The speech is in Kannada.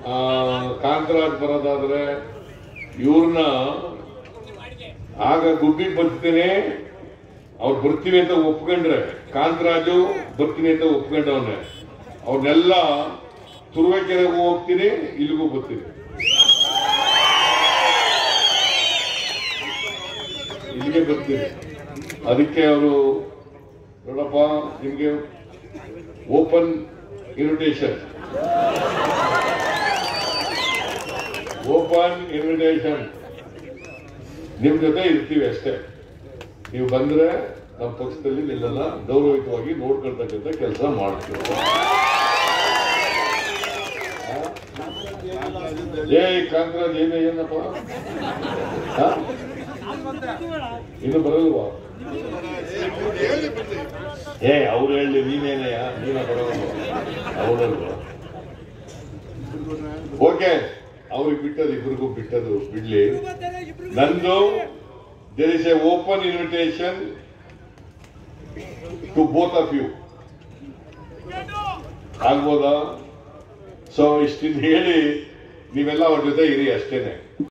ಕಾಂತರಾಜ್ ಬರೋದಾದ್ರೆ ಇವ್ರನ್ನ ಆಗ ಗುಬ್ಬಿಗೆ ಬರ್ತೀನಿ ಅವ್ರು ಬರ್ತೀವಿ ಅಂತ ಒಪ್ಕೊಂಡ್ರೆ ಕಾಂತರಾಜು ಬರ್ತೀನಿ ಅಂತ ಒಪ್ಕೊಂಡವನೆ ಅವ್ರನ್ನೆಲ್ಲ ತುರುವೇಕೆರೆಗೂ ಹೋಗ್ತೀನಿ ಇಲ್ಲಿಗೂ ಬರ್ತೀನಿ ಇಲ್ಲಿಗೆ ಬರ್ತೀನಿ ಅದಕ್ಕೆ ಅವರು ನೋಡಪ್ಪ ನಿಮ್ಗೆ ಓಪನ್ ಇನ್ವಿಟೇಷನ್ ಓಪನ್ ಇನ್ವಿಟೇಷನ್ ನಿಮ್ ಜೊತೆ ಇರ್ತೀವಿ ಅಷ್ಟೇ ನೀವು ಬಂದ್ರೆ ನಮ್ಮ ಪಕ್ಷದಲ್ಲಿ ನಿಮ್ಮನ್ನ ಗೌರವಯುತವಾಗಿ ನೋಡ್ಕೊಳ್ತಕ್ಕಂಥ ಕೆಲಸ ಮಾಡ್ತೀವಿ ಏ ಕಾಂಗ್ರೆಸ್ ಏನು ಏನಪ್ಪ ಹ? ಇನ್ನು ಬರಲ್ವಾ ಏ ಅವ್ರು ಹೇಳಿ ನೀನೇನಯ್ಯ ನೀನ ಬರೋದು ಅವರಲ್ವಾ ಓಕೆ ಅವ್ರಿಗೆ ಬಿಟ್ಟದು ಇಬ್ರಿಗೂ ಬಿಟ್ಟದು ಬಿಡ್ಲಿ ನಂದು there is a open invitation to both of you ಆಗ್ಬೋದಾ ಸೊ ಇಷ್ಟಿಂದ ಹೇಳಿ ನೀವೆಲ್ಲ ಅವ್ರ ಜೊತೆ ಇರಿ ಅಷ್ಟೇನೆ